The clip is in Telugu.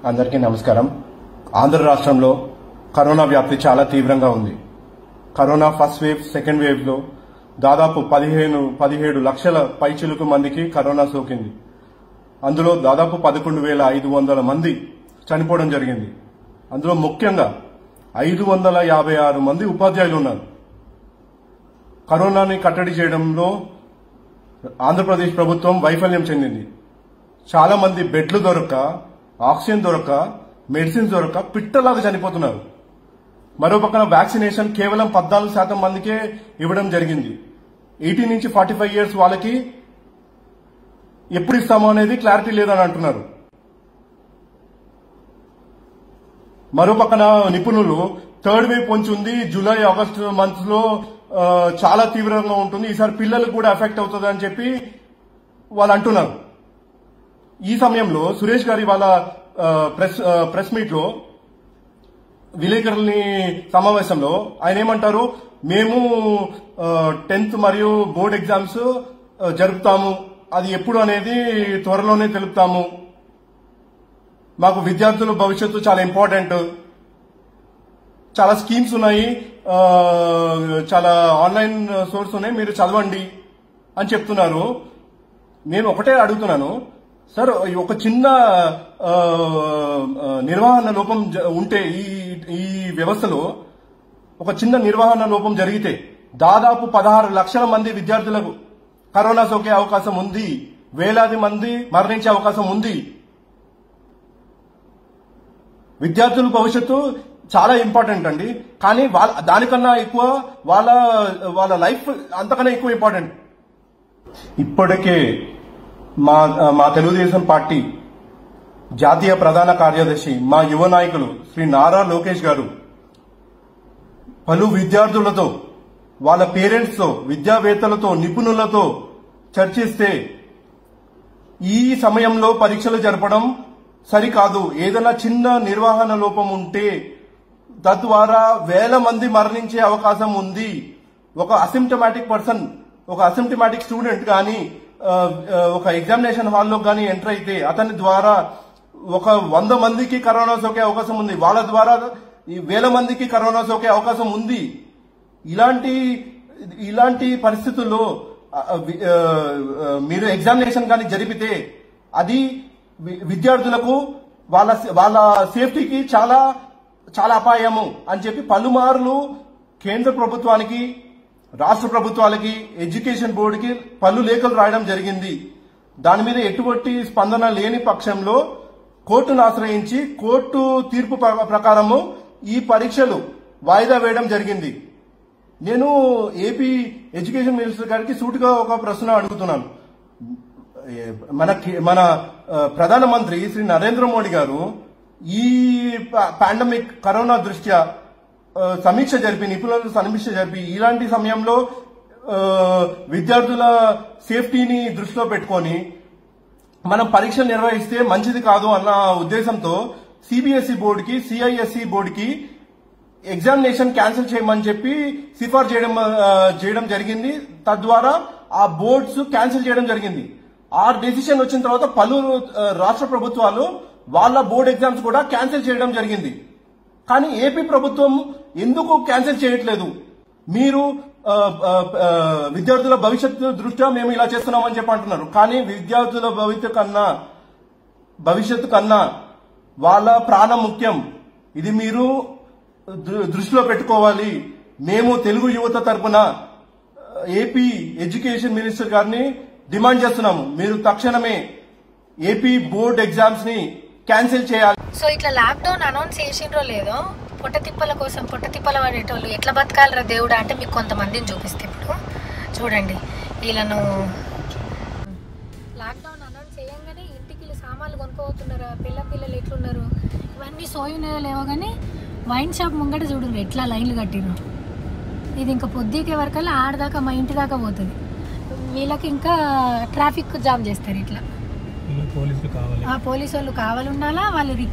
అందరికీ నమస్కారం ఆంధ్ర రాష్ట్రంలో కరోనా వ్యాప్తి చాలా తీవ్రంగా ఉంది corona first wave second wave లో దాదాపు పదిహేను పదిహేడు లక్షల పైచిలుకు మందికి కరోనా సోకింది అందులో దాదాపు పదకొండు వేల ఐదు వందల మంది చనిపోవడం జరిగింది అందులో ముఖ్యంగా ఐదు వందల యాభై ఆరు మంది ఉపాధ్యాయులు ఉన్నారు కరోనాని కట్టడి చేయడంలో ఆంధ్రప్రదేశ్ ప్రభుత్వం వైఫల్యం చెందింది చాలా మంది బెడ్లు దొరక్క ఆక్సిజన్ దొరక్క మెడిసిన్స్ దొరక్క పిట్టలాగా చనిపోతున్నారు మరో పక్కన వ్యాక్సినేషన్ కేవలం పద్నాలుగు శాతం మందికే ఇవ్వడం జరిగింది ఎయిటీ నుంచి ఫార్టీ ఫైవ్ ఇయర్స్ వాళ్ళకి ఎప్పుడు ఇస్తామో అనేది క్లారిటీ లేదని అంటున్నారు మరో పక్కన నిపుణులు థర్డ్ వేవ్ పొంచి ఉంది జూలై ఆగస్టు మంత్స్ లో ఆ, చాలా తీవ్రంగా ఉంటుంది ఈసారి పిల్లలకు కూడా ఎఫెక్ట్ అవుతుంది అని చెప్పి వాళ్ళు అంటున్నారు ఈ సమయంలో సురేష్ గారి వాళ్ళ ఆ, ప్రెస్ ఆ, ప్రెస్ మీట్ లో విలేకరుల్ని సమావేశంలో ఆయన ఏమంటారు మేము టెన్త్ మరియు బోర్డ్ ఎగ్జామ్స్ ఆ, జరుపుతాము అది ఎప్పుడు అనేది త్వరలోనే తెలుపుతాము మాకు విద్యార్థుల భవిష్యత్తు చాలా ఇంపార్టెంట్ చాలా స్కీమ్స్ ఉన్నాయి ఆ, చాలా ఆన్లైన్ సోర్స్ ఉన్నాయి మీరు చదవండి అని చెప్తున్నారు నేను ఒకటే అడుగుతున్నాను సార్ ఈ ఒక చిన్న ఆ, ఆ, నిర్వహణ లోపం జ- ఉంటే ఈ ఈ వ్యవస్థలో ఒక చిన్న నిర్వహణ లోపం జరిగితే దాదాపు పదహారు లక్షల మంది విద్యార్థులకు కరోనా సోకే అవకాశం ఉంది వేలాది మంది మరణించే అవకాశం ఉంది విద్యార్థుల భవిష్యత్తు చాలా ఇంపార్టెంట్ అండి కానీ వాళ్ళ దానికన్నా ఎక్కువ వాళ్ళ వాళ్ళ లైఫ్ అంతకన్నా ఎక్కువ ఇంపార్టెంట్ ఇప్పటికే మా మా తెలుగుదేశం పార్టీ జాతీయ ప్రధాన కార్యదర్శి మా యువ నాయకులు శ్రీ నారా లోకేష్ గారు పలు విద్యార్థులతో వాళ్ళ పేరెంట్స్ తో విద్యావేత్తలతో నిపుణులతో చర్చిస్తే ఈ సమయంలో పరీక్షలు జరపడం సరికాదు ఏదైనా చిన్న నిర్వహణ లోపం ఉంటే తద్వారా వేల మంది మరణించే అవకాశం ఉంది ఒక అసిమ్టమాటిక్ పర్సన్ ఒక అసిమ్టమాటిక్ స్టూడెంట్ కానీ ఆ, ఆ, ఒక ఎగ్జామినేషన్ హాల్లో కానీ ఎంటర్ అయితే అతని ద్వారా ఒక వంద మందికి కరోనా సోకే అవకాశం ఉంది వాళ్ళ ద్వారా ఈ వేల మందికి కరోనా సోకే అవకాశం ఉంది ఇలాంటి ఇలాంటి పరిస్థితుల్లో ఆ, వి- ఆ, ఆ, మీరు ఎగ్జామినేషన్ కానీ జరిపితే అది వి- విద్యార్థులకు వాళ్ళ వాళ్ళ సేఫ్టీకి చాలా చాలా అపాయము అని చెప్పి పలుమార్లు కేంద్ర ప్రభుత్వానికి రాష్ట్ర ప్రభుత్వాలకి ఎడ్యుకేషన్ బోర్డుకి పలు లేఖలు రాయడం జరిగింది దాని మీద ఎటువంటి స్పందన లేని పక్షంలో కోర్టును ఆశ్రయించి కోర్టు తీర్పు ప్ర- ప్రకారము ఈ పరీక్షలు వాయిదా వేయడం జరిగింది నేను ఏపీ ఎడ్యుకేషన్ మినిస్టర్ గారికి సూటిగా ఒక ప్రశ్న అడుగుతున్నాను ఏ, మన కి- మన ఆ, ప్రధానమంత్రి శ్రీ నరేంద్ర మోడీ గారు ఈ పా- పాండమిక్ కరోనా దృష్ట్యా ఆ, సమీక్ష జరిపి నిపుణులతో సమీక్ష జరిపి ఇలాంటి సమయంలో ఆ, విద్యార్థుల సేఫ్టీని దృష్టిలో పెట్టుకొని మనం పరీక్షలు నిర్వహిస్తే మంచిది కాదు అన్న ఉద్దేశంతో సిబిఎస్ఈ బోర్డుకి సిఐఎస్ఈ బోర్డుకి ఎగ్జామినేషన్ క్యాన్సిల్ చేయమని చెప్పి సిఫార్సు చేయడం ఆ, చేయడం జరిగింది తద్వారా ఆ బోర్డ్స్ క్యాన్సిల్ చేయడం జరిగింది ఆ డెసిషన్ వచ్చిన తర్వాత పలు ఆ, రాష్ట్ర ప్రభుత్వాలు వాళ్ళ బోర్డ్ ఎగ్జామ్స్ కూడా క్యాన్సిల్ చేయడం జరిగింది కానీ ఏపీ ప్రభుత్వం ఎందుకు క్యాన్సిల్ చేయట్లేదు మీరు ఆ, ఆ, ఆ, విద్యార్థుల భవిష్యత్తు దృష్ట్యా మేము ఇలా చేస్తున్నామని చెప్పి అంటున్నారు కానీ విద్యార్థుల భవిష్యత్తు కన్నా భవిష్యత్తు కన్నా వాళ్ళ ప్రాణం ముఖ్యం ఇది మీరు దృ- దృష్టిలో పెట్టుకోవాలి మేము తెలుగు యువత తరపున ఏపీ ఎడ్యుకేషన్ మినిస్టర్ గారిని డిమాండ్ చేస్తున్నాము మీరు తక్షణమే ఏపీ బోర్డ్ ఎగ్జామ్స్ ని క్యాన్సిల్ చేయాలి సో ఇట్లా లాక్డౌన్ అనౌన్స్ చేసిండ్రో లేదో పొట్ట తిప్పల కోసం పొట్ట తిప్పల పడేటోళ్ళు ఎట్లా బతకాలరా దేవుడా అంటే మీకు కొంతమందిని చూపిస్తే ఇప్పుడు చూడండి వీళ్ళను లాక్డౌన్ అనౌన్స్ చేయంగానే ఇంటికి వీళ్ళు సామాన్లు కొనుక్కోతున్నారా పిల్ల పిల్లలు ఎట్లున్నారు ఇవన్నీ సోయినాయో లేవో కానీ వైన్ షాప్ ముంగట చూడండి ఎట్లా లైన్లు కట్టిరు ఇది ఇంకా పొద్దుకే వరకల్లా ఆడదాకా మా ఇంటి దాకా పోతుంది వీళ్ళకి ఇంకా ట్రాఫిక్ జామ్ చేస్తారు ఇట్లా వీళ్ళు పోలీసులు కావాలి ఆ పోలీసు వాళ్ళు కావాలన్నాలా వాళ్ళు